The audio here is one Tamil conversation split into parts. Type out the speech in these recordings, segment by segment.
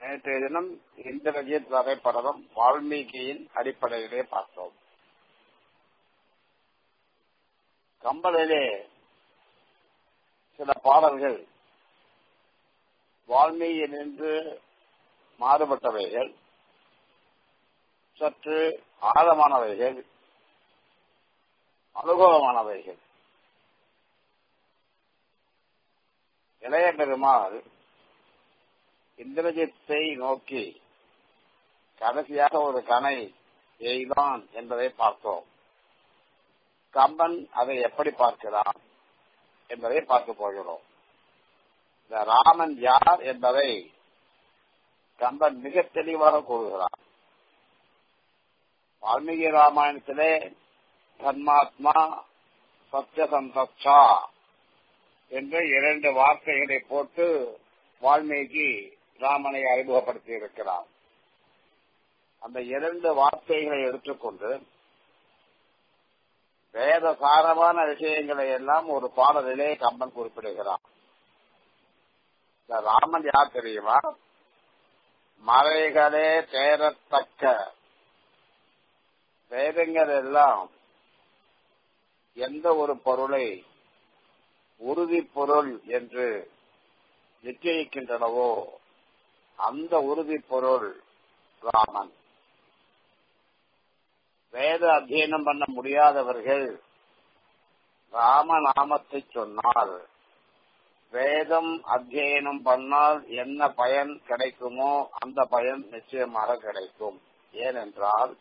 நேற்றைய தினம் இந்திரஜித் வரைபடம் வால்மீகியின் அடிப்படையிலே பார்த்தோம் கம்பனிலே சில பாடல்கள் வால்மீகியினின்று மாறுபட்டவைகள் சற்று ஆழமானவைகள் அனுபவமானவைகள் இளைய பெருமாள் இந்திரஜித்தை நோக்கி கடைசியாக ஒரு கணை எய்தான் என்பதை பார்த்தோம் கம்பன் அதை எப்படி பார்க்கிறான் என்பதை பார்க்க போகிறோம் இந்த ராமன் யார் என்பதை கம்பன் மிக தெளிவாக கூறுகிறார் வால்மீகி ராமாயணத்திலே தன்மாத்மா சத்தியசந்தா என்று இரண்டு வார்த்தைகளை போட்டு வால்மீகி ராமனை அறிமுகப்படுத்தி இருக்கிறார் அந்த இரண்டு வார்த்தைகளை எடுத்துக்கொண்டு வேத சாரமான விஷயங்களை எல்லாம் ஒரு பாடலிலே கம்பன் குறிப்பிடுகிறார் இந்த ராமன் யார் தெரியுமா மறைகளே தேரத்தக்க வேதங்கள் எல்லாம் எந்த ஒரு பொருளை உறுதி பொருள் என்று நிச்சயிக்கின்றனவோ அந்த உறுதி பொருள் ராமன் வேத அத்தியனம் பண்ண முடியாதவர்கள் ராமநாமத்தை சொன்னால் வேதம் அத்தியனம் பண்ணால் என்ன பயன் கிடைக்குமோ அந்த பயன் நிச்சயமாக கிடைக்கும் ஏனென்றால்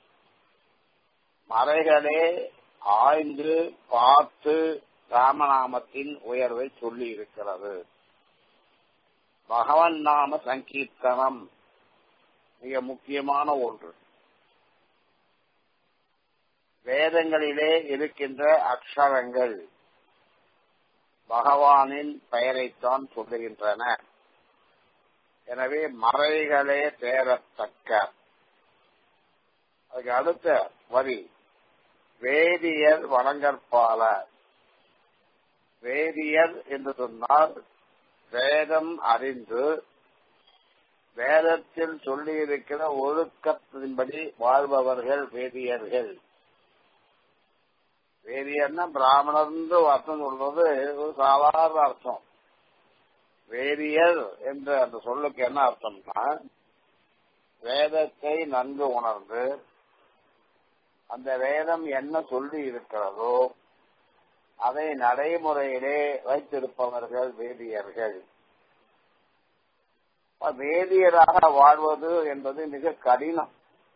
மறைகளே ஆய்ந்து பார்த்து ராமநாமத்தின் உயர்வை சொல்லி இருக்கிறது பகவன் நாம சங்கீர்த்தனம் மிக முக்கியமான ஒன்று வேதங்களிலே இருக்கின்ற அக்ஷரங்கள் பகவானின் பெயரைத்தான் சொல்லுகின்றன எனவே மறைகளே தேரத்தக்க அதுக்கு அடுத்த வரி வேதியர் வணங்கற்பாளர் வேதியர் என்று சொன்னால் வேதம் அறிந்து வேதத்தில் சொல்லியிருக்கிற ஒழுக்கத்தின்படி வாழ்பவர்கள் வேதியர்கள் வேதியர்னா பிராமணர்ந்து அர்த்தம் சொல்றது ஒரு சாதாரண அர்த்தம் வேதியர் என்ற அந்த சொல்லுக்கு என்ன அர்த்தம்னா வேதத்தை நன்கு உணர்ந்து அந்த வேதம் என்ன சொல்லி இருக்கிறதோ அதை நடைமுறையிலே வைத்திருப்பவர்கள் வேதியர்கள் வேதியராக வாழ்வது என்பது மிக கடினம்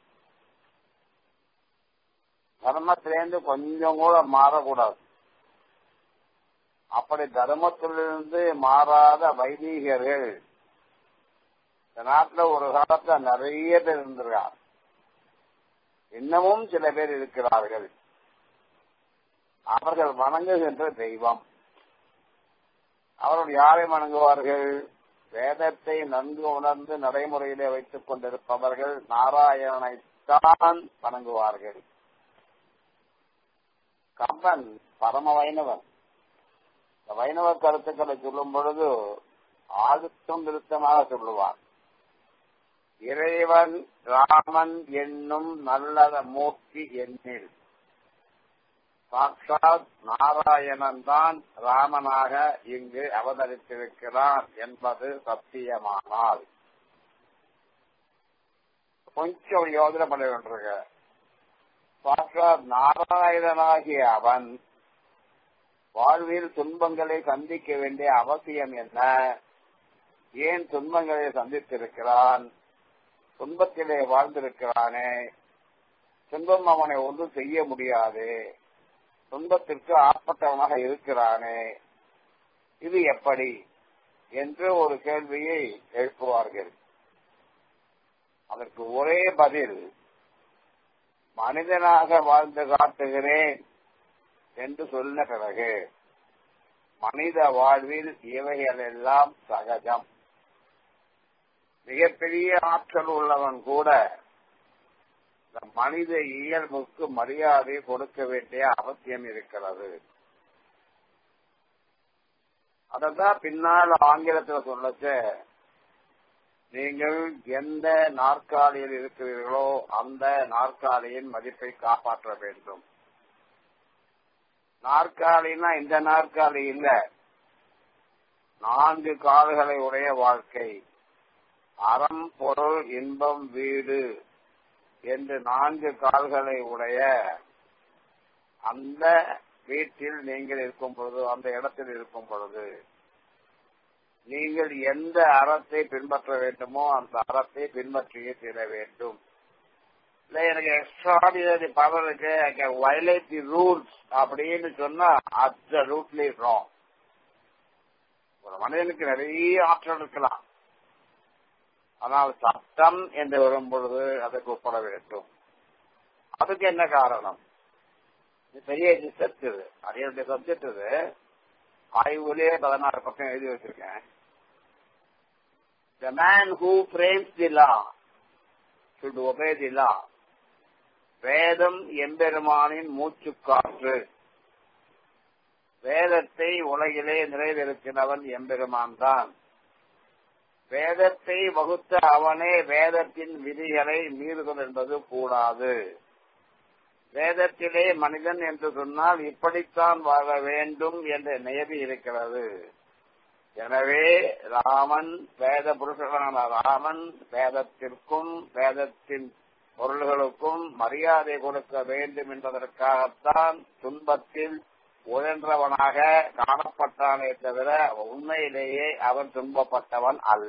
தர்மத்திலேருந்து கொஞ்சம் கூட மாறக்கூடாது அப்படி தர்மத்திலிருந்து மாறாத வைதீகர்கள் இந்த நாட்டில் ஒரு காலத்துல நிறைய பேர் இருந்திருக்காங்க இன்னமும் சில பேர் இருக்கிறார்கள் அவர்கள் வணங்குகின்ற தெய்வம் அவர்கள் யாரை வணங்குவார்கள் வேதத்தை நன்கு உணர்ந்து நடைமுறையிலே வைத்துக் கொண்டிருப்பவர்கள் நாராயணனைத்தான் வணங்குவார்கள் கம்பன் பரம வைணவன் இந்த வைணவ கருத்துக்களை சொல்லும் பொழுது ஆதித்தம் நிறுத்தமாக சொல்லுவார் இறைவன் ராமன் என்னும் நல்லத மூர்த்தி எண்ணில் சாட்சாத் நாராயணன் தான் ராமனாக இங்கு அவதரித்திருக்கிறான் என்பது சத்தியமானால் கொஞ்சம் யோஜனை பண்ண வேண்டியிருக்க சாட்சாத் நாராயணனாகிய அவன் வாழ்வில் துன்பங்களை சந்திக்க வேண்டிய அவசியம் என்ன ஏன் துன்பங்களை சந்தித்திருக்கிறான் துன்பத்திலே வாழ்ந்திருக்கிறானே துன்பம் அவனை ஒன்றும் செய்ய முடியாது துன்பத்திற்கு ஆட்பட்டவனாக இருக்கிறானே இது எப்படி என்று ஒரு கேள்வியை எழுப்புவார்கள் அதற்கு ஒரே பதில் மனிதனாக வாழ்ந்து காட்டுகிறேன் என்று சொன்ன பிறகு மனித வாழ்வில் இவைகள் எல்லாம் சகஜம் மிகப்பெரிய ஆற்றல் உள்ளவன் கூட இந்த மனித இயல்புக்கு மரியாதை கொடுக்க வேண்டிய அவசியம் இருக்கிறது அததான் பின்னால் ஆங்கிலத்தில் சொல்லச்ச நீங்கள் எந்த நாற்காலியில் இருக்கிறீர்களோ அந்த நாற்காலியின் மதிப்பை காப்பாற்ற வேண்டும் நாற்காலினா இந்த நாற்காலி இல்ல நான்கு கால்களை உடைய வாழ்க்கை அறம் பொருள் இன்பம் வீடு என்று நான்கு கால்களை உடைய அந்த வீட்டில் நீங்கள் இருக்கும் பொழுது அந்த இடத்தில் இருக்கும் பொழுது நீங்கள் எந்த அறத்தை பின்பற்ற வேண்டுமோ அந்த அறத்தை பின்பற்றியே தீர வேண்டும் இல்ல எனக்கு எக்ஸ்ட்ராடினரி பவர் இருக்கு I can violate the rules அப்படின்னு சொன்னா அந்த ரூட்லி ராங் ஒரு மனிதனுக்கு நிறைய ஆற்றல் இருக்கலாம் ஆனால் சட்டம் என்று வரும் பொழுது அதற்கு ஒப்பட வேண்டும் அதுக்கு என்ன காரணம் இது பெரிய சப்ஜெக்ட் இது அதனுடைய சப்ஜெக்ட் இது ஆய்வுலயே பதினாறு பக்கம் எழுதி வச்சிருக்கேன் The man who frames the law should obey the law. வேதம் எம்பெருமானின் மூச்சுக்காற்று வேதத்தை உலகிலே நிறைவேற்றினவன் எம்பெருமான் தான் வேதத்தை வகுத்த அவனே வேதத்தின் விதிகளை மீறுதல் என்பது கூடாது வேதத்திலே மனிதன் என்று சொன்னால் இப்படித்தான் வாழ வேண்டும் என்ற நியதி இருக்கிறது எனவே ராமன் வேத புருஷனான ராமன் வேதத்திற்கும் வேதத்தின் பொருள்களுக்கும் மரியாதை கொடுக்க வேண்டும் என்பதற்காகத்தான் துன்பத்தில் உழன்றவனாக காணப்பட்டானே தவிர உண்மையிலேயே அவன் துன்பப்பட்டவன் அல்ல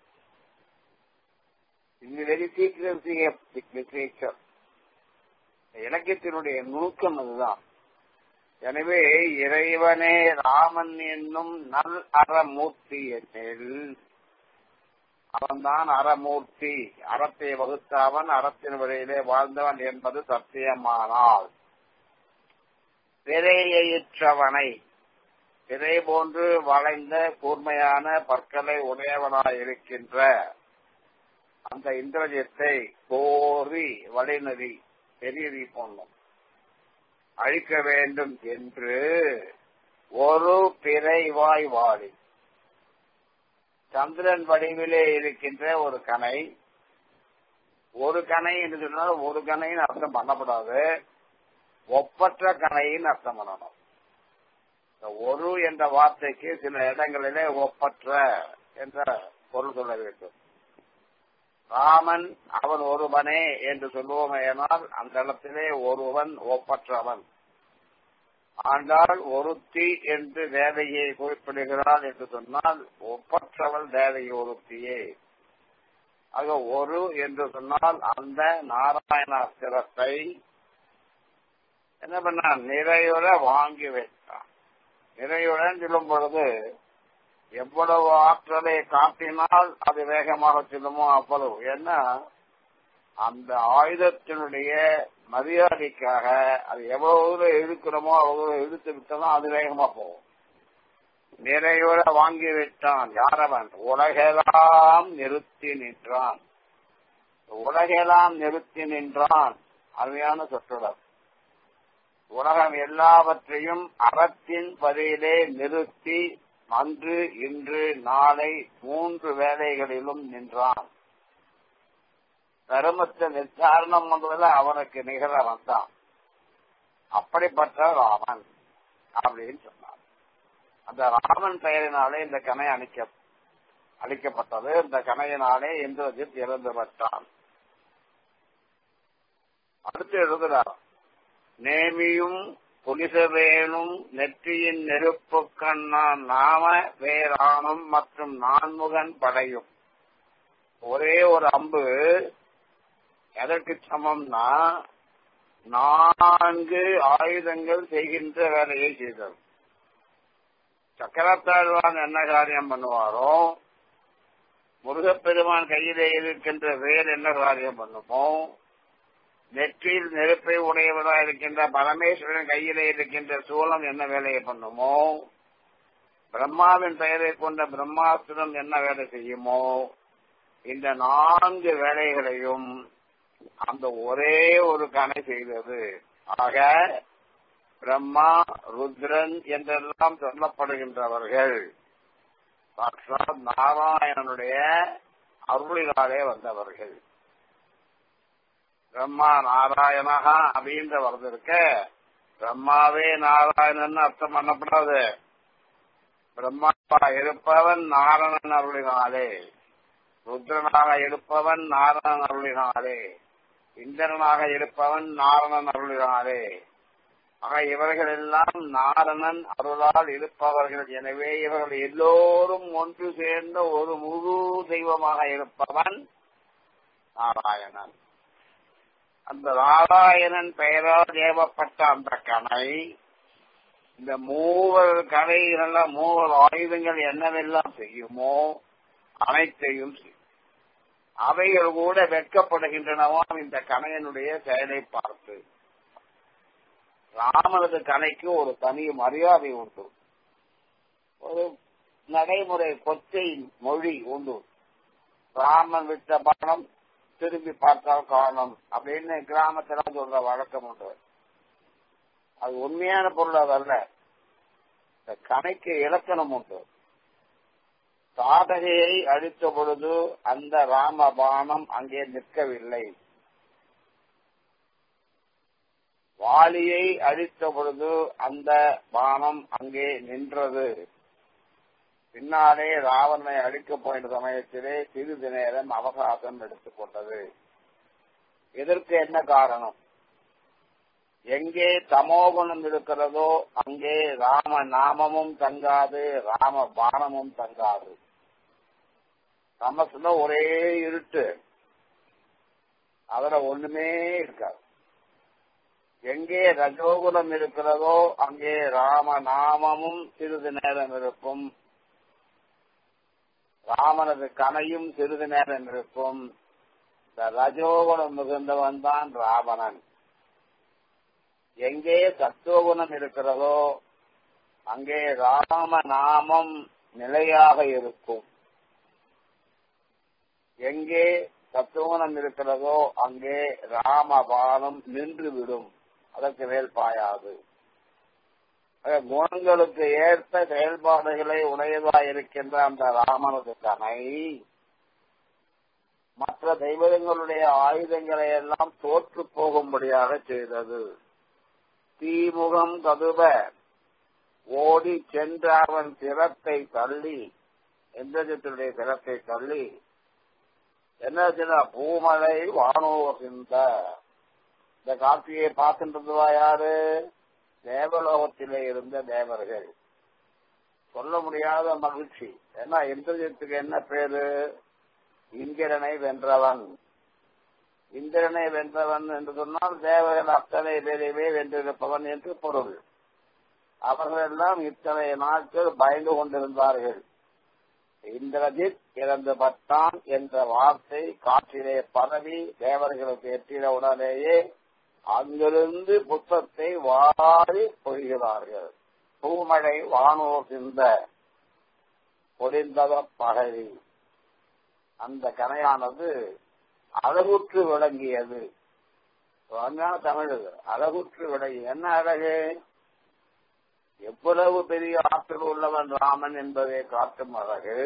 இது வெரி சீக்கிரசி லிட்ரேச்சர் இலக்கியத்தினுடைய நுணுக்கம் அதுதான் எனவே இறைவனே ராமன் என்னும் நல் அறமூர்த்தி என்னில் அவன்தான் அறமூர்த்தி அறத்தை வகுத்த அவன் அறத்தின் வழியிலே வாழ்ந்தவன் என்பது சத்தியமானால் திரையற்றவனை திரை போன்று வளைந்த கூர்மையான பற்களை உடையவனாய் இருக்கின்ற அந்த இந்திரஜித்தை கோரி வழிநதி பெரிய போனோம் அழிக்க வேண்டும் என்று ஒரு பிறைவாய் வாழி சந்திரன் வடிவிலே இருக்கின்ற ஒரு கனை ஒரு கனை என்று சொன்னால் ஒரு கனைன்னு அர்த்தம் பண்ணப்படாது ஒப்பற்ற கனைன்னு அர்த்தம் பண்ணணும் ஒரு என்ற வார்த்தைக்கு சில இடங்களிலே ஒப்பற்ற என்ற பொருள் சொல்ல வேண்டும் ராமன் அவன் ஒருவனே என்று சொல்லுவோமேனால் அந்த இடத்திலே ஒருவன் ஒப்பற்றவன் ஆண்டாள் ஒருத்தி என்று தேவையை குறிப்பிடுகிறாள் என்று சொன்னால் ஒப்பற்றவள் தேவையை ஒருத்தியே ஆக ஒரு என்று சொன்னால் அந்த நாராயணாஸ்திரத்தை என்ன பண்ணான் நிறையுற வாங்கி வைத்தான் நிறையுடன் சொல்லும் பொழுது எவ்வளவு ஆற்றலை காட்டினால் அது வேகமாக செல்லுமோ அவ்வளவு ஏன்னா அந்த ஆயுதத்தினுடைய மரியாதைக்காக அது எவ்வளவு இழுக்கிறோமோ அவ்வளவு இழுத்து விட்டதும் அது வேகமா போகும் நிறைவுற வாங்கி விட்டான் யாரவன் உலகெல்லாம் நிறுத்தி நின்றான் உலகெல்லாம் நிறுத்தி நின்றான் அருமையான சொற்றொடர் உலகம் எல்லாவற்றையும் அறத்தின் பதிலே நிறுத்தி அன்று இன்று நாளை மூன்று வேலைகளிலும் நின்றான் தருமத்தை நிர்தாரணம் பண்றதுல அவனுக்கு நிகழ வந்தான் அப்படிப்பட்ட ராமன் அப்படின்னு சொன்னார் அந்த ராமன் பெயரினாலே இந்த கனை அணிக்க அளிக்கப்பட்டது இந்த கனையினாலே இந்திரஜித் இறந்து பட்டான் அடுத்து எழுதுகிறார் நேமியும் புலிசவேணும் நெற்றியின் நெருப்பு கண்ணான் நாம வேராணும் மற்றும் நான்முகன் படையும் ஒரே ஒரு அம்பு எதற்கு சமம்னா நான்கு ஆயுதங்கள் செய்கின்ற வேலையை செய்தது சக்கரத்தாழ்வான் என்ன காரியம் பண்ணுவாரோ முருகப்பெருமான் கையிலே இருக்கின்ற வேல் என்ன காரியம் பண்ணுமோ நெற்றியில் நெருப்பை உடையவராக இருக்கின்ற பரமேஸ்வரன் கையிலே இருக்கின்ற சூலம் என்ன வேலையை பண்ணுமோ பிரம்மாவின் பெயரை கொண்ட பிரம்மாஸ்திரம் என்ன வேலை செய்யுமோ இந்த நான்கு வேலைகளையும் அந்த ஒரே ஒரு கணை செய்தது ஆக பிரம்மா ருத்ரன் என்றெல்லாம் சொல்லப்படுகின்றவர்கள் சாட்சாத் நாராயணனுடைய அருளினாலே வந்தவர்கள் பிரம்மா நாராயணகா அப்படின்ற வருது இருக்க பிரம்மாவே நாராயணன் அர்த்தம் பண்ணப்படாது பிரம்மாவா இருப்பவன் நாரணன் அருளினாலே ருத்ரனாக இருப்பவன் நாரணன் அருளினாலே இந்திரனாக இருப்பவன் நாரணன் அருளினாலே ஆக இவர்கள் எல்லாம் நாரணன் அருளால் இருப்பவர்கள் எனவே இவர்கள் எல்லோரும் ஒன்று சேர்ந்த ஒரு முழு தெய்வமாக இருப்பவன் நாராயணன் அந்த நாராயணன் பெயரால் ஏவப்பட்ட அந்த கணை இந்த மூவர் கலைகளெல்லாம் மூவர் ஆயுதங்கள் என்னவெல்லாம் செய்யுமோ அனைத்தையும் செய்யும் அவைகள் கூட வெட்கப்படுகின்றனவாம் இந்த கணையனுடைய செயலை பார்த்து ராமனது கலைக்கு ஒரு தனி மரியாதை உண்டு ஒரு நடைமுறை கொச்சை மொழி உண்டு ராமன் விட்ட பணம் திரும்பி பார்த்தால் காணும் அப்படின்னு கிராமத்துல சொல்ற வழக்கம் உண்டு அது உண்மையான பொருள் அதல்ல இந்த கணைக்கு இலக்கணம் உண்டு சாதகையை அழித்த பொழுது அந்த ராம பானம் அங்கே நிற்கவில்லை வாலியை அழித்த பொழுது அந்த பானம் அங்கே நின்றது பின்னாலே ராவணனை அழிக்க போயிட்ட சமயத்திலே சிறிது நேரம் அவகாசம் எடுத்துக்கொண்டது இதற்கு என்ன காரணம் எங்கே தமோகுணம் இருக்கிறதோ அங்கே ராம நாமமும் தங்காது ராம பானமும் தங்காது தமசுல ஒரே இருட்டு அதுல ஒண்ணுமே இருக்காது எங்கே ரஜோகுலம் இருக்கிறதோ அங்கே ராம நாமமும் சிறிது நேரம் இருக்கும் ராமனது கனையும் சிறிது நேரம் இருக்கும் இந்த ரஜோகுணம் மிகுந்தவன் தான் ராவணன் எங்கே சத்துவகுணம் இருக்கிறதோ அங்கே ராம நாமம் நிலையாக இருக்கும் எங்கே சத்துவகுணம் இருக்கிறதோ அங்கே ராமபானம் நின்று விடும் அதற்கு மேல் பாயாது குணங்களுக்கு ஏற்ப செயல்பாடுகளை உடையதா இருக்கின்ற அந்த ராமனது கனை மற்ற தெய்வங்களுடைய ஆயுதங்களை எல்லாம் தோற்று போகும்படியாக செய்தது தீமுகம் கதுப ஓடி சென்ற அவன் சிரத்தை தள்ளி எந்திரத்தினுடைய சிரத்தை தள்ளி என்ன பூமலை வானோசிந்த இந்த காட்சியை பார்க்கின்றதுவா யாரு தேவலோகத்திலே இருந்த தேவர்கள் சொல்ல முடியாத மகிழ்ச்சி ஏன்னா இந்திரஜித்துக்கு என்ன பேரு இந்திரனை வென்றவன் இந்திரனை வென்றவன் என்று சொன்னால் தேவர்கள் அத்தனை பேரையுமே வென்றிருப்பவன் என்று பொருள் அவர்கள் எல்லாம் இத்தனை நாட்கள் பயந்து கொண்டிருந்தார்கள் இந்திரஜித் இறந்து பட்டான் என்ற வார்த்தை காற்றிலே பரவி தேவர்களுக்கு எட்டின உடனேயே அங்கிருந்து புத்தத்தை வாரி பொழிகிறார்கள் பூமழை வானோர் சிந்த பொழிந்தத பகவி அந்த கனையானது அழகுற்று விளங்கியது அருமையான தமிழ் இது. அழகுற்று விளங்கி என்ன அழகு எவ்வளவு பெரிய ஆற்றல் உள்ளவன் ராமன் என்பதை காட்டும் அழகு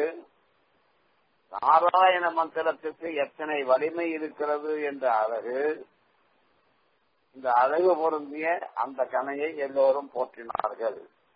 நாராயண மந்திரத்திற்கு எத்தனை வலிமை இருக்கிறது என்ற அழகு இந்த அழகு பொருந்திய அந்த கனையை எல்லோரும் போற்றினார்கள்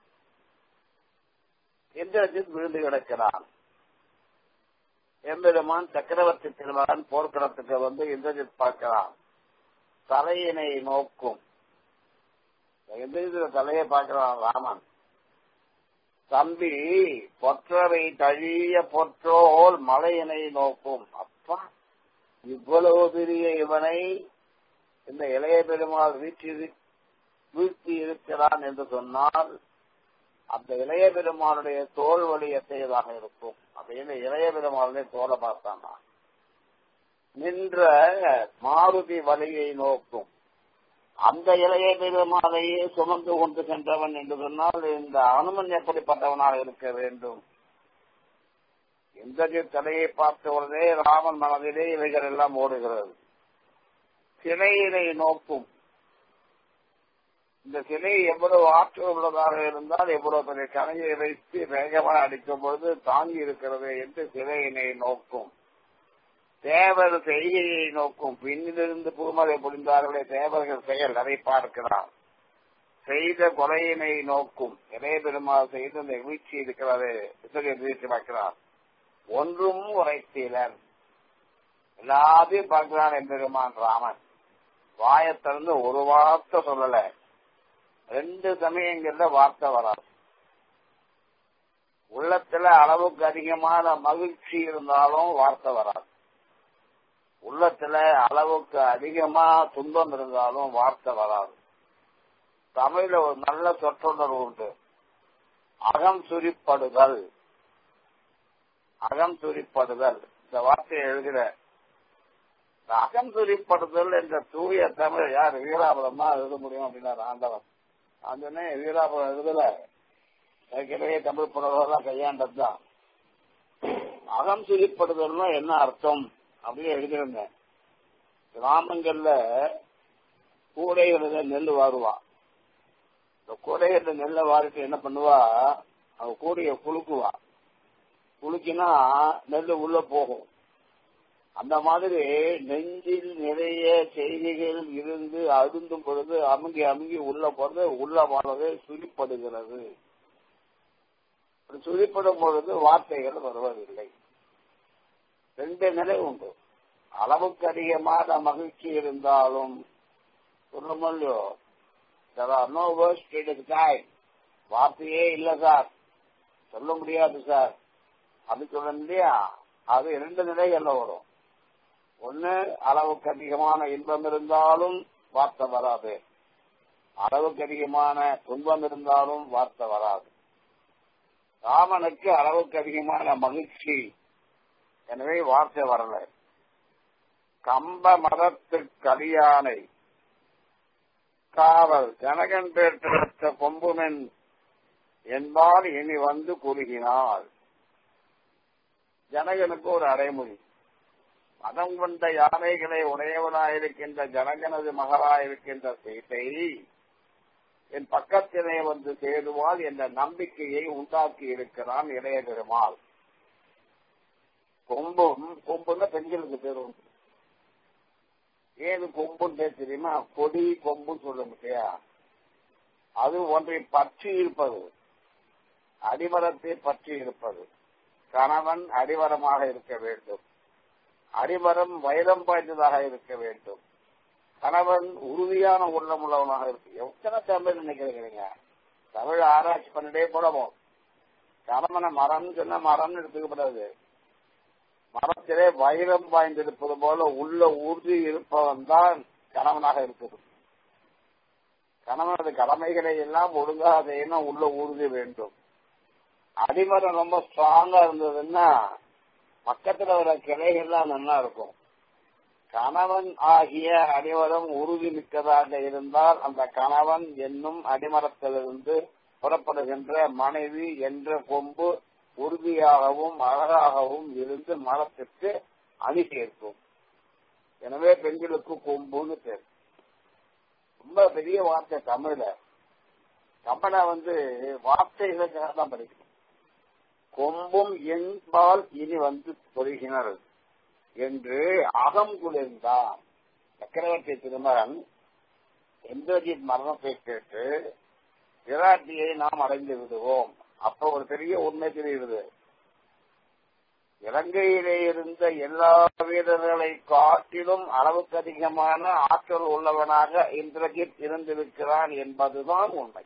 இந்திரஜித் விழுந்து கிடக்கிறான் எம்பெருமான் சக்கரவர்த்தி திருமகன் போர்க்களத்துக்கு வந்து இந்திரஜித் பார்க்கிறான் தலையினை நோக்கும் இந்திரஜித் தலையை பார்க்கிறான் ராமன் தம்பி பொற்றவை தழிய பொற்றோல் மலையினை நோக்கும் அப்பா இவ்வளவு பெரிய இவனை இந்த இளைய பெருமாள் வீழ்ச்சி வீழ்த்தி இருக்கிறான் என்று சொன்னால் அந்த இளைய பெருமாளுடைய தோல் வழி எத்தையதாக இருக்கும் அப்படின்னு இளைய பெருமாளுடைய தோலை பார்த்தானா நின்ற மாருதி வழியை நோக்கும் அந்த இளைய பெருமாளையே சுமந்து கொண்டு சென்றவன் என்று சொன்னால் இந்த அனுமன் எப்படிப்பட்டவனாக இருக்க வேண்டும் இந்த தலையை பார்த்த உடனே ராமன் மனதிலே இவைகள் எல்லாம் ஓடுகிறது சிலையினை நோக்கும் இந்த சிலை எவ்வளவு ஆற்றல் உள்ளதாக இருந்தால் எவ்வளவு பெரிய கனையை வைத்து வேகமாக அடிக்கும் பொழுது தாங்கி இருக்கிறது என்று சிலையினை நோக்கும் தேவர் செய்கையை நோக்கும் பின்னிலிருந்து பூமலை புரிந்தார்களே தேவர்கள் செயல் அதை பார்க்கிறார் செய்த கொலையினை நோக்கும் இளைய பெருமாள் செய்த இந்த வீழ்ச்சி இருக்கிறது வீழ்ச்சி பார்க்கிறார் ஒன்றும் உரைத்தீரன் எல்லாத்தையும் பார்க்கிறான் எம்பெருமான் ராமன் வாயை திறந்து ஒரு வார்த்தை சொல்லல ரெண்டு சமயங்கள்ல வார்த்தை வராது உள்ளத்துல அளவுக்கு அதிகமான மகிழ்ச்சி இருந்தாலும் வார்த்தை வராது உள்ளத்துல அளவுக்கு அதிகமா துன்பம் இருந்தாலும் வார்த்தை வராது தமிழ்ல ஒரு நல்ல சொற்றொடர்பு உண்டு அகம் சுரிப்படுதல் அகம் சுரிப்படுதல் இந்த வார்த்தையை எழுதுகிற இந்த அகம் சுரிப்படுதல் என்ற தூய தமிழ் யார் வீராபுரம் தான் எழுத முடியும் அப்படின்னாரு ஆண்டவன் ஆண்டனே வீராபுரம் எழுதல ஏற்கனவே தமிழ் புலவர்கள்லாம் கையாண்டதுதான் அகம் சுரிப்படுதல்னா என்ன அர்த்தம் அப்படின்னு எழுதியிருந்தேன் கிராமங்கள்ல கூடைகளில் நெல் வாருவான் இந்த கூடைகள்ல நெல்லை வாரிட்டு என்ன பண்ணுவா அவ கூடைய குலுக்குவா குலுக்கினா நெல் உள்ள போகும் அந்த மாதிரி நெஞ்சில் நிறைய செய்திகள் இருந்து அருந்தும் பொழுது அமுங்கி அமுங்கி உள்ள போறது உள்ள போனது சுழிப்படுகிறது சுழிப்படும் பொழுது வார்த்தைகள் வருவதில்லை ரெண்டு நிலை உண்டு அளவுக்கு அதிகமான மகிழ்ச்சி இருந்தாலும் சொல்லுமல்லோ there are no words to describe வார்த்தையே இல்ல சார் சொல்ல முடியாது சார் அது சொல்ல இல்லையா அது இரண்டு நிலைகள்ல வரும் ஒண்ணு அளவுக்கு அதிகமான இன்பம் இருந்தாலும் வார்த்தை வராது அளவுக்கு அதிகமான துன்பம் இருந்தாலும் வார்த்தை வராது ராமனுக்கு அளவுக்கு அதிகமான மகிழ்ச்சி எனவே வார்த்தை வரல கம்ப மதத்து கலியானை காவல் ஜனகன் பெற்ற கொம்புமென் என்பால் இனி வந்து குறுகினாள் ஜனகனுக்கு ஒரு அடைமொழி மதம் கொண்ட யானைகளை உடையவனாயிருக்கின்ற ஜனகனது மகளாயிருக்கின்ற சீத்தை என் பக்கத்திலே வந்து சேருவாள் என்ற நம்பிக்கையை உண்டாக்கி இருக்கிறான் இளைய பெருமாள் கொம்பும் கொம்புன்னா பெண்களுக்கு பேர் உண்டு ஏது கொம்புன்னு தெரியுமா கொடி கொம்புன்னு சொல்ல முடியா அது ஒன்றை பற்றி இருப்பது அடிமரத்தை பற்றி இருப்பது கணவன் அடிமரமாக இருக்க வேண்டும் அடிமரம் வைரம் பாய்ந்ததாக இருக்க வேண்டும் கணவன் உறுதியான உள்ளம் உள்ளவனாக இருக்கு எத்தனை தமிழ் நினைக்கிறீங்க தமிழ் ஆராய்ச்சி பண்ணிட்டே போடவும் கணவனை மரம் சொன்ன மரம்னு எடுத்துக்கப்படாது மரத்திலே வைரம் பாய்ந்திருப்பது போல உள்ள உறுதி இருப்பவன் தான் கணவனாக இருக்குது கணவனது கடமைகளை எல்லாம் ஒழுங்காக செய்யணும் உள்ள உறுதி வேண்டும் அடிமரம் ரொம்ப ஸ்ட்ராங்கா இருந்ததுன்னா பக்கத்துல வர கிளைகள்லாம் நல்லா இருக்கும் கணவன் ஆகிய அடிமரம் உறுதி மிக்கதாக இருந்தால் அந்த கணவன் என்னும் அடிமரத்திலிருந்து புறப்படுகின்ற மனைவி என்ற கொம்பு உறுதியாகவும் அழகாகவும் இருந்து மரத்திற்கு அணி சேர்க்கும் எனவே பெண்களுக்கு கொம்புன்னு பேர் ரொம்ப பெரிய வார்த்தை தமிழ்ல தமிழ வந்து வார்த்தைகளுக்காக தான் படிக்கணும் கொம்பும் என்பால் இனி வந்து பொருகினர் என்று அகம் குளிர்ந்தான் சக்கரவர்த்தி திருமகன் இந்திரஜித் மரணத்தை கேட்டு விராட்டியை நாம் அடைந்து விடுவோம் அப்ப ஒரு பெரிய உண்மை தெரியுது இலங்கையிலே இருந்த எல்லா வீரர்களை காட்டிலும் அளவுக்கு அதிகமான ஆற்றல் உள்ளவனாக இந்திரஜித் இருந்திருக்கிறான் என்பதுதான் உண்மை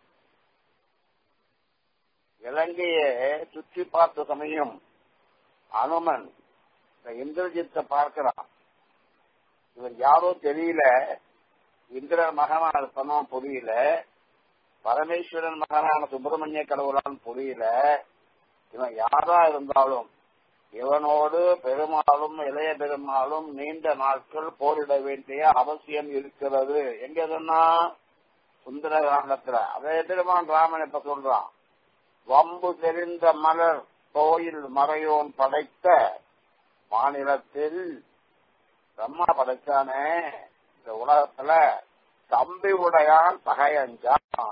இலங்கையை சுற்றி பார்த்த சமயம் அனுமன் இந்த இந்திரஜித்தை பார்க்கிறான் இவன் யாரோ தெரியல இந்திர மகனா இருப்பனா புரியல பரமேஸ்வரன் மகனான சுப்பிரமணிய கடவுளான் புரியல இவன் யாரா இருந்தாலும் இவனோடு பெருமாளும் இளைய பெருமாளும் நீண்ட நாட்கள் போரிட வேண்டிய அவசியம் இருக்கிறது எங்க சொன்னா சுந்தர காண்டத்துல அதே பெருமான் ராமன் இப்ப சொல்றான் வம்பு தெரிந்த மலர் கோயில் மறையோன் படைத்த மாநிலத்தில் பிரம்மா படைச்சானே இந்த உலகத்துல தம்பி உடையான் பகையஞ்சான்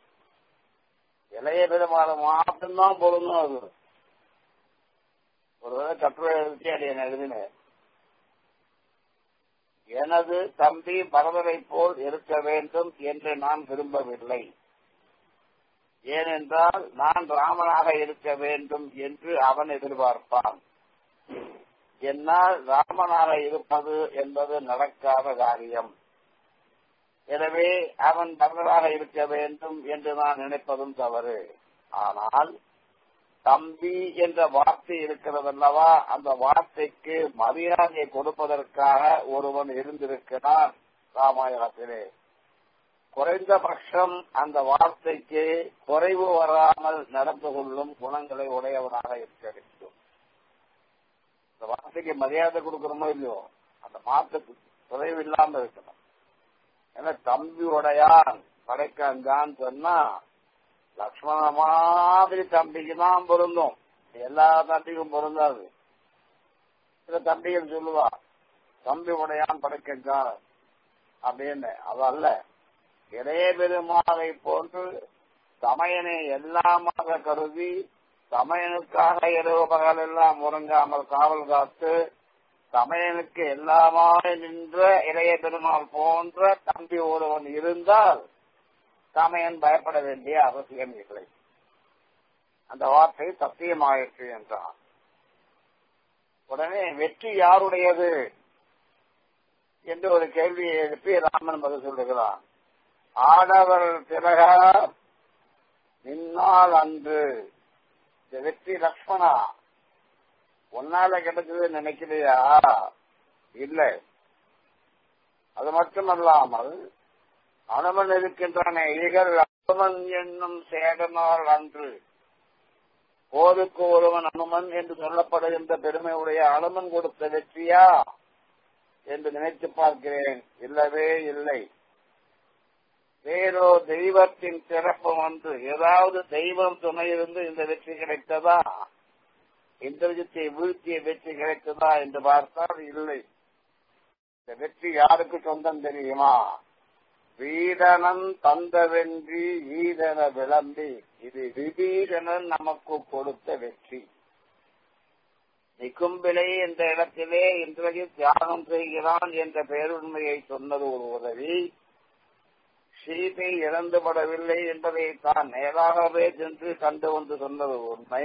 இளைய பெருமாள் மட்டும்தான் பொருந்தும் அது ஒரு கட்டுரை எழுதி அதை எழுதினேன் எனது தம்பி பரதரை போல் இருக்க வேண்டும் என்று நான் விரும்பவில்லை ஏனென்றால் நான் ராமனாக இருக்க வேண்டும் என்று அவன் எதிர்பார்ப்பான் என்னால் ராமனாக இருப்பது என்பது நடக்காத காரியம் எனவே அவன் பரதராக இருக்க வேண்டும் என்று நான் நினைப்பதும் தவறு ஆனால் தம்பி என்ற வார்த்தை இருக்கிறதல்லவா அந்த வார்த்தைக்கு மரியாதை கொடுப்பதற்காக ஒருவன் இருந்திருக்கிறான் ராமாயணத்திலே குறைந்தபட்சம் அந்த வார்த்தைக்கு குறைவு வராமல் நடந்து கொள்ளும் குணங்களை உடையவனாக இருக்க வேண்டும் அந்த வார்த்தைக்கு மரியாதை கொடுக்கிறோமோ இல்லையோ அந்த வார்த்தைக்கு குறைவு இல்லாம இருக்கணும் ஏன்னா தம்பி உடையான் படைக்கான் சொன்னா லக்ஷ்மண மாதிரி தம்பிக்கு தான் பொருந்தும் எல்லா தம்பிக்கும் பொருந்தாது சில தம்பிகள் சொல்லுவா தம்பி உடையான் படைக்கான் அப்படின்னு அது அல்ல இளைய பெருமாளை போன்று சமயனை எல்லாமாக கருதி சமயனுக்காக இரவு பகல் எல்லாம் உறங்காமல் காவல் காத்து சமயனுக்கு எல்லாமாக நின்ற இளைய பெருமாள் போன்ற தம்பி ஒருவன் இருந்தால் சமயன் பயப்பட வேண்டிய அவசியம் இல்லை அந்த வார்த்தை சத்தியமாயிற்று என்றான் உடனே வெற்றி யாருடையது என்று ஒரு கேள்வியை எழுப்பி ராமன் பதில் சொல்லுகிறான் ஆடவர் திலக நின்னால் அன்று இந்த வெற்றி லக்ஷ்மணா உன்னால கிடைச்சது நினைக்கலையா இல்லை அது மட்டுமல்லாமல் அனுமன் இருக்கின்றன இகழ் அனுமன் என்னும் சேடனால் அன்று போருக்கு ஒருவன் அனுமன் என்று சொல்லப்படுகின்ற பெருமையுடைய அனுமன் கொடுத்த வெற்றியா என்று நினைத்து பார்க்கிறேன் இல்லவே இல்லை வேறோ தெய்வத்தின் சிறப்பு வந்து ஏதாவது தெய்வம் துணை இருந்து இந்த வெற்றி கிடைத்ததா இந்திரஜித்தை வீழ்த்திய வெற்றி கிடைத்ததா என்று பார்த்தால் இல்லை இந்த வெற்றி யாருக்கு சொந்தம் தெரியுமா வீடனன் தந்த வென்றி ஈதன விளம்பி இது விபீடனன் நமக்கு கொடுத்த வெற்றி நிக்கும்பிளை என்ற இடத்திலே இந்திரஜித் தியாகம் செய்கிறான் என்ற பேருண்மையை சொன்னது ஒரு உதவி சீதை இறந்துபடவில்லை என்பதை தான் நேராகவே சென்று கண்டு வந்து சொன்னது உண்மை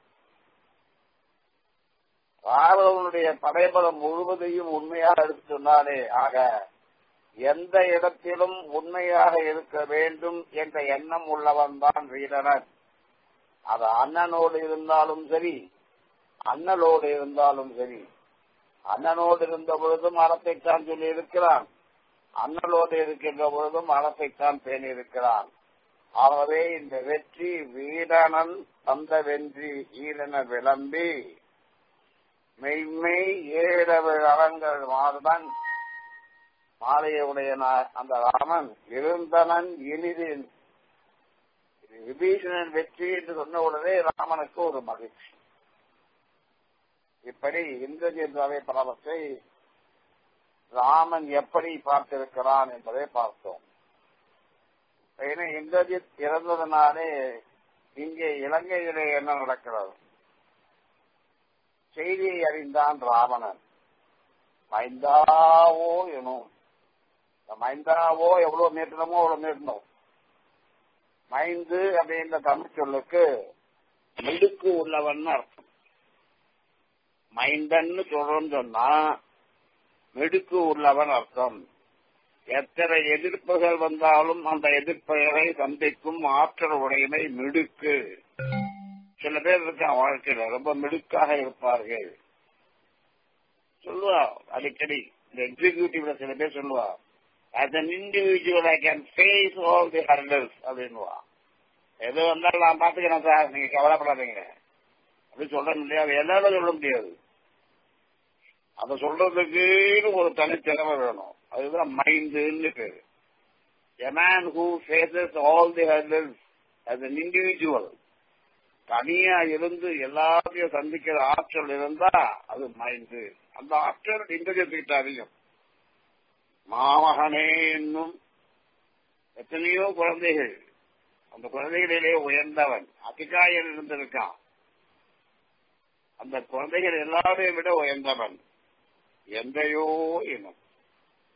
ராவனுடைய படைபலம் முழுவதையும் உண்மையாக எடுத்து சொன்னாரே ஆக எந்த இடத்திலும் உண்மையாக இருக்க வேண்டும் என்ற எண்ணம் உள்ளவன் தான் வீரனன் அது அண்ணனோடு இருந்தாலும் சரி அண்ணலோடு இருந்தாலும் சரி அண்ணனோடு இருந்த பொழுதும் அறத்தைத்தான் சொல்லி இருக்கிறான் அண்ணலோடு இருக்கின்ற பொழுதும் அறத்தைத்தான் பேணி இருக்கிறான் ஆகவே இந்த வெற்றி வீரனன் தந்த வென்றி ஈரன விளம்பி மெய்மை ஏழவர் அறங்கள் மாறுதான் மாலையுடைய அந்த ராமன் இருந்தனன் இனிதின் விபீஷணன் வெற்றி என்று சொன்ன உடனே ராமனுக்கு ஒரு மகிழ்ச்சி இப்படி இந்திரஜித் வகை பலவற்றை ராமன் எப்படி பார்த்திருக்கிறான் என்பதை பார்த்தோம் ஏன்னா இந்திரஜித் இறந்ததனாலே இங்கே இலங்கையிலே என்ன நடக்கிறது செய்தியை அறிந்தான் ராவணன் மைந்தாவோ எனும் மைந்தாவோ எவ்வளவு மீட்டணுமோ அவ்வளவு மீட்டணும் மைந்து அப்படின்ற தமிழ் சொல்லுக்கு மிடுக்கு உள்ளவன் அர்த்தம் மைந்தன்னு சொல்றோம்னு சொன்னா மிடுக்கு உள்ளவன் அர்த்தம் எத்தனை எதிர்ப்புகள் வந்தாலும் அந்த எதிர்ப்புகளை சந்திக்கும் ஆற்றல் உடையமை மிடுக்கு சில பேர் இருக்கான் வாழ்க்கையில ரொம்ப மிடுக்காக இருப்பார்கள் சொல்லுவா அடிக்கடி இந்த எக்ஸிகியூட்டிவ்ல சில பேர் சொல்லுவா as an individual I can face all the hurdles அப்படின்னுவா எது வந்தாலும் நான் பாத்துக்கிறேன் சார் நீங்க கவலைப்படாதீங்க அப்படி சொல்ற முடியாது என்னால சொல்ல முடியாது அத சொல்றதுக்குன்னு ஒரு தனித்திறமை வேணும் அதுதான் மைண்டுன்னு பேரு A man who faces all the hurdles as an individual தனியா இருந்து எல்லாத்தையும் சந்திக்கிற ஆற்றல் இருந்தா அது மைண்டு அந்த ஆற்றல் இந்திரியத்துக்கிட்ட அதிகம் மாமகனே என்னும் எத்தனையோ குழந்தைகள் அந்த குழந்தைகளிலே உயர்ந்தவன் அதிகாயன் இருந்திருக்கான் அந்த குழந்தைகள் எல்லாரையும் விட உயர்ந்தவன் எந்தையோ இனம்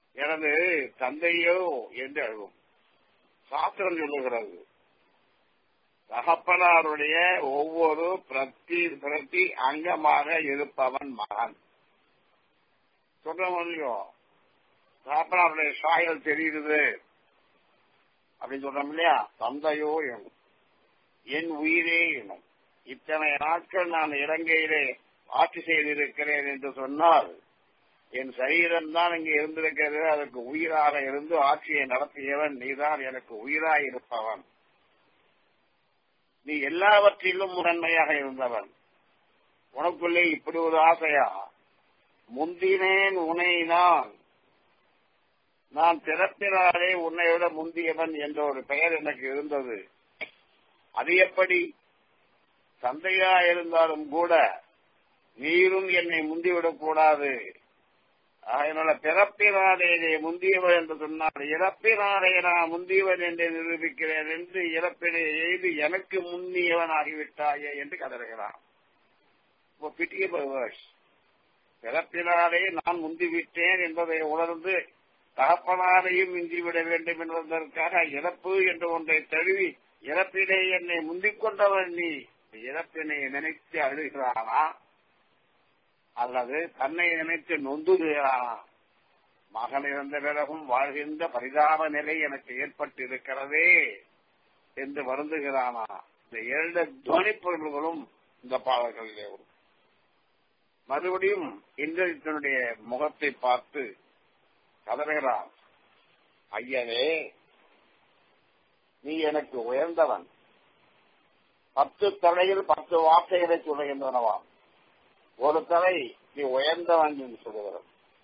எனது தந்தையோ என்று அழுகும் சாஸ்திரம் சொல்லுகிறது தகப்பனாருடைய ஒவ்வொரு பிரதி பிரதி அங்கமாக இருப்பவன் மகன் சொல்ற முடியும் தகப்பனாருடைய சாயல் தெரியுது அப்படின்னு சொல்றோம் இல்லையா தந்தையோ எனும் என் உயிரே எனும் இத்தனை நாட்கள் நான் இலங்கையிலே ஆட்சி செய்திருக்கிறேன் என்று சொன்னால் என் சரீரம் தான் இங்கே இருந்திருக்கிறது அதற்கு உயிராக இருந்து ஆட்சியை நடத்தியவன் நீதான் எனக்கு உயிராய் இருப்பவன் நீ எல்லாவற்றிலும் முதன்மையாக இருந்தவன் உனக்குள்ளே இப்படி ஒரு ஆசையா முந்தினேன் உனை நான் நான் பிறப்பினாலே உன்னை விட முந்தியவன் என்ற ஒரு பெயர் எனக்கு இருந்தது அது எப்படி தந்தையா இருந்தாலும் கூட நீரும் என்னை முந்திவிடக் கூடாது அதனால பிறப்பினாலே முந்தியவன் என்று சொன்னால் இறப்பினாலே நான் முந்தியவன் என்று நிரூபிக்கிறேன் என்று இறப்பினை எய்து எனக்கு முந்தியவன் ஆகிவிட்டாயே என்று கதறுகிறான் பிட்டிய பர்வர்ஸ் பிறப்பினாலே நான் முந்திவிட்டேன் என்பதை உணர்ந்து தகப்பனாரையும் மிஞ்சிவிட வேண்டும் என்பதற்காக இறப்பு என்று ஒன்றை தழுவி இறப்பிலே என்னை முந்திக் கொண்டவன் நீ இறப்பினை நினைத்து அழுகிறானா அல்லது தன்னை நினைத்து நொந்துகிறானா மகன் இருந்த பிறகும் வாழ்கின்ற பரிதாப நிலை எனக்கு ஏற்பட்டு இருக்கிறதே என்று வருந்துகிறானா இந்த இரண்டு துவனி பொருள்களும் இந்த பாடல்களிலே வரும் மறுபடியும் இந்திரனுடைய முகத்தை பார்த்து கதறுகிறான் ஐயனே நீ எனக்கு உயர்ந்தவன் பத்து தலையில் பத்து வார்த்தைகளை சொல்லுகின்றனவாம் ஒரு தலை நீ உயர்ந்தவன் என்று சொல்லுகிறது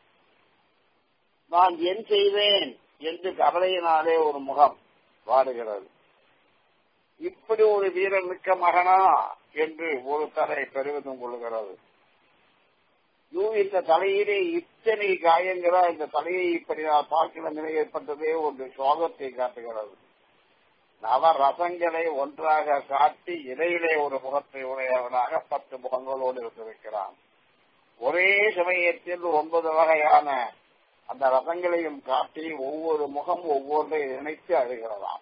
நான் என் செய்வேன் என்று கவலையினாலே ஒரு முகம் வாடுகிறது இப்படி ஒரு வீரன் மிக்க மகனா என்று ஒரு தலை பெருமிதம் கொள்ளுகிறது யூ இந்த தலையிலே இத்தனை காயங்களா இந்த தலையை இப்படி நான் பார்க்கிற நிலை ஏற்பட்டதே ஒரு சோகத்தை காட்டுகிறது நவ ரசங்களை ஒன்றாக காட்டி இடையிலே ஒரு முகத்தை உடையவனாக பத்து முகங்களோடு இருந்திருக்கிறான் ஒரே சமயத்தில் ஒன்பது வகையான அந்த ரசங்களையும் காட்டி ஒவ்வொரு முகம் ஒவ்வொன்றை இணைத்து அழுகிறதாம்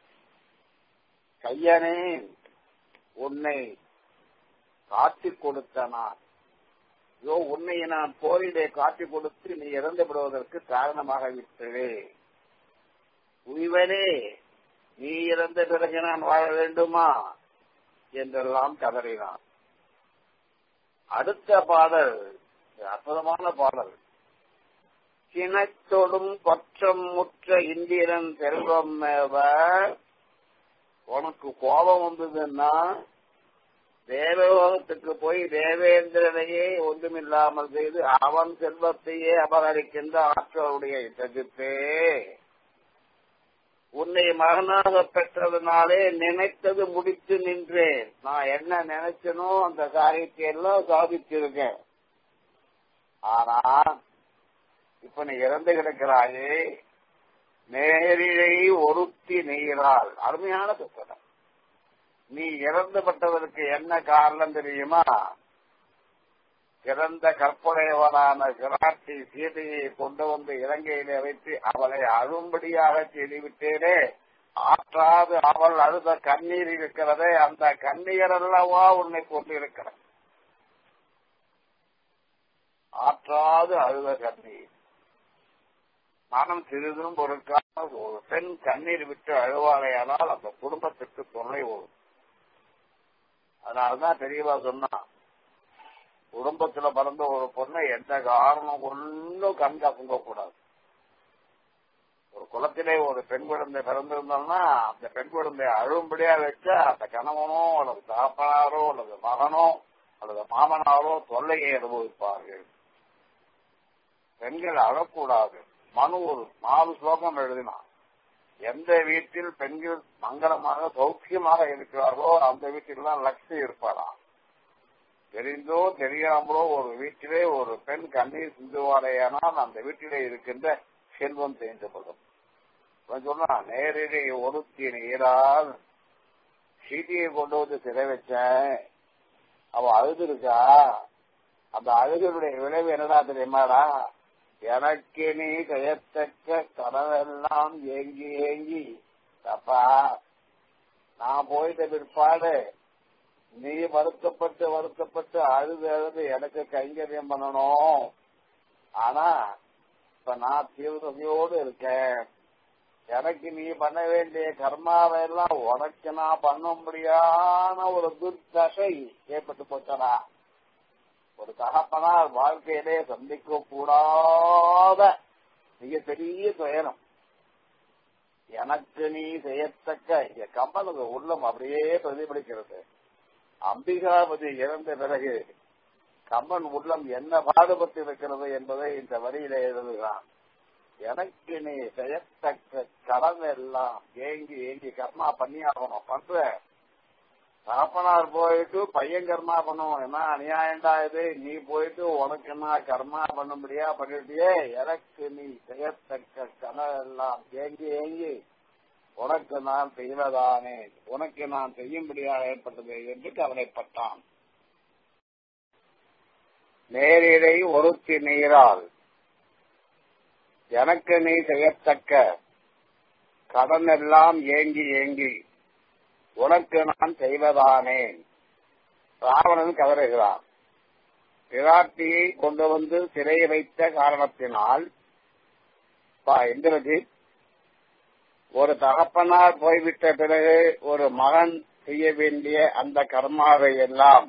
கையனே உன்னை காட்டிக் கொடுத்த நான் யோ உன்னை நான் போரிலே காட்டிக் கொடுத்து நீ இறந்து விடுவதற்கு காரணமாக விட்டவே உய்வனே நீ இறந்த பிறகு நான் வாழ வேண்டுமா என்றெல்லாம் கதறினான் அடுத்த பாடல் அற்புதமான பாடல் கிணத்தொடும் பற்றம் முற்ற இந்திரன் செல்வம் மேவ உனக்கு கோபம் வந்ததுன்னா தேவலோகத்துக்கு போய் தேவேந்திரனையே ஒன்றுமில்லாமல் செய்து அவன் செல்வத்தையே அபகரிக்கின்ற ஆற்றலுடைய தகுத்தே உன்னை மகனாக பெற்றதுனாலே நினைத்தது முடித்து நின்றேன் நான் என்ன நினைச்சனோ அந்த காரியத்தை எல்லாம் சாதிச்சிருக்கேன் ஆனா இப்ப நீ இறந்து கிடக்கிறாயே நேரிழை ஒருத்தி நீரால் அருமையான புத்தகம் நீ இறந்துபட்டதற்கு என்ன காரணம் தெரியுமா பிறந்த கற்புடையவனான கிராட்டி சீதையை கொண்டு வந்து இலங்கையிலே வைத்து அவளை அழும்படியாக செய்துவிட்டேனே ஆற்றாது அவள் அழுத கண்ணீர் இருக்கிறதே அந்த கண்ணீர் அல்லவா உன்னை கொண்டு இருக்கிற ஆற்றாது அழுத கண்ணீர் மனம் சிறிதும் பொருட்காக ஒரு பெண் கண்ணீர் விட்டு அழுவாளையானால் அந்த குடும்பத்திற்கு தொல்லை வரும் அதனாலதான் பெரியவா சொன்னா குடும்பத்துல பிறந்த ஒரு பொண்ணை எந்த காரணம் கொண்டும் கண் கசங்க கூடாது ஒரு குளத்திலே ஒரு பெண் குழந்தை பிறந்திருந்தோம்னா அந்த பெண் குழந்தை அழும்படியா வச்சா அந்த கணவனோ அல்லது தாப்பனாரோ அல்லது மகனோ அல்லது மாமனாரோ தொல்லையை அனுபவிப்பார்கள் பெண்கள் அழக்கூடாது மனு ஒரு நாலு ஸ்லோகம் எழுதினான் எந்த வீட்டில் பெண்கள் மங்களமாக சௌக்கியமாக இருக்கிறார்களோ அந்த வீட்டில் தான் லட்சுமி இருப்பாராம் தெரிந்தோ தெரியாமலோ ஒரு வீட்டிலே ஒரு பெண் கண்ணீர் சிந்துவாரையானால் அந்த வீட்டிலே இருக்கின்ற செல்வம் தேய்ந்துபடும் சொன்னா நேரிலே ஒருத்தி நீரால் சீட்டியை கொண்டு வந்து சிறை வச்சேன் அவ அழுது இருக்கா அந்த அழுகனுடைய விளைவு என்னடா தெரியுமாடா எனக்கு நீ செய்யத்தக்க கனவெல்லாம் ஏங்கி ஏங்கி தப்பா நான் போயிட்ட பிற்பாடு நீ வருத்தப்பட்டு வருத்தப்பட்டு அழுது அழுது எனக்கு கைங்கரியம் பண்ணணும் ஆனா இப்ப நான் தீவிரதையோடு இருக்கேன் எனக்கு நீ பண்ண வேண்டிய கர்மாவை எல்லாம் உனக்கு நான் பண்ண முடியாத ஒரு துர்தசை ஏற்பட்டு போச்சனா ஒரு தகப்பனார் வாழ்க்கையிலே சந்திக்க கூடாத மிகப்பெரிய துயரம் எனக்கு நீ செய்யத்தக்க இங்க கம்பனுக்கு உள்ளம் அப்படியே பிரதிபலிக்கிறது அம்பிகாபதி இறந்த பிறகு கம்பன் உள்ளம் என்ன பாடுபட்டு இருக்கிறது என்பதை இந்த வரியில எழுதுகிறான் எனக்கு நீ செய்யத்தக்க கடன் எல்லாம் ஏங்கி ஏங்கி கர்மா பண்ணி ஆகணும் பண்ற தகப்பனார் போயிட்டு பையன் கர்மா பண்ணுவோம் என்ன அநியாயண்டா இது நீ போயிட்டு உனக்கு என்ன கர்மா பண்ண முடியா பண்ணிட்டியே எனக்கு நீ செய்யத்தக்க கடன் எல்லாம் ஏங்கி ஏங்கி உனக்கு நான் செய்வதானே உனக்கு நான் செய்யும்படியா ஏற்பட்டது என்று கவலைப்பட்டான் நேரிடை ஒருத்தி நீரால் எனக்கு நீ செய்யத்தக்க கடன் எல்லாம் ஏங்கி ஏங்கி உனக்கு நான் செய்வதானேன் ராவணன் கதறுகிறான் பிராட்டியை கொண்டு வந்து சிறை வைத்த காரணத்தினால் இந்திரஜித் ஒரு தகப்பனார் போய்விட்ட பிறகு ஒரு மகன் செய்ய வேண்டிய அந்த கர்மாவை எல்லாம்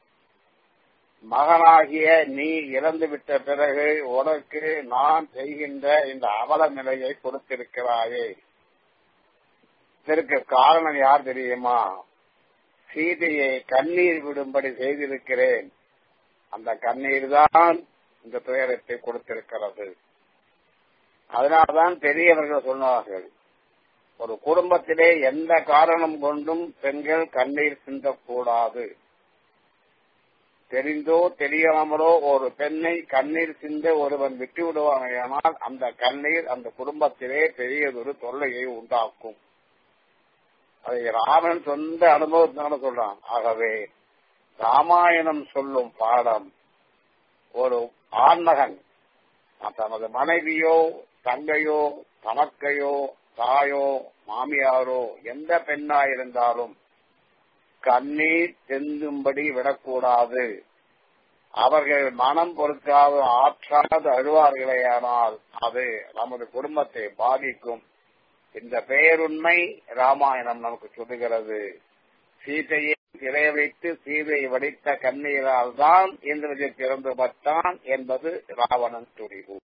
மகனாகிய நீ இறந்து விட்ட பிறகு உனக்கு நான் செய்கின்ற இந்த அவல நிலையை கொடுத்திருக்கிறாயே இதற்கு காரணம் யார் தெரியுமா சீதையை கண்ணீர் விடும்படி செய்திருக்கிறேன் அந்த கண்ணீர் தான் இந்த துயரத்தை கொடுத்திருக்கிறது அதனால்தான் பெரியவர்கள் சொன்னார்கள் ஒரு குடும்பத்திலே எந்த காரணம் கொண்டும் பெண்கள் கண்ணீர் சிந்தக்கூடாது தெரிந்தோ தெரியாமலோ ஒரு பெண்ணை கண்ணீர் சிந்த ஒருவன் விட்டு விடுவானால் அந்த கண்ணீர் அந்த குடும்பத்திலே பெரியதொரு தொல்லையை உண்டாக்கும் அதை ராமன் சொந்த அனுபவத்தினால சொல்றான் ஆகவே ராமாயணம் சொல்லும் பாடம் ஒரு ஆண்மகன் தனது மனைவியோ தங்கையோ தமக்கையோ தாயோ மாமியாரோ எந்த பெண்ணா இருந்தாலும் கண்ணீர் செந்தும்படி விடக்கூடாது அவர்கள் மனம் பொறுக்காது ஆற்றாது அழுவார்களேயானால் அது நமது குடும்பத்தை பாதிக்கும் இந்த பெயருண்மை ராமாயணம் நமக்கு சொல்லுகிறது சீதையை சிறை வைத்து சீதை வடித்த கண்ணீரால் தான் இந்திரஜித் இறந்து பட்டான் என்பது ராவணன் துணிவு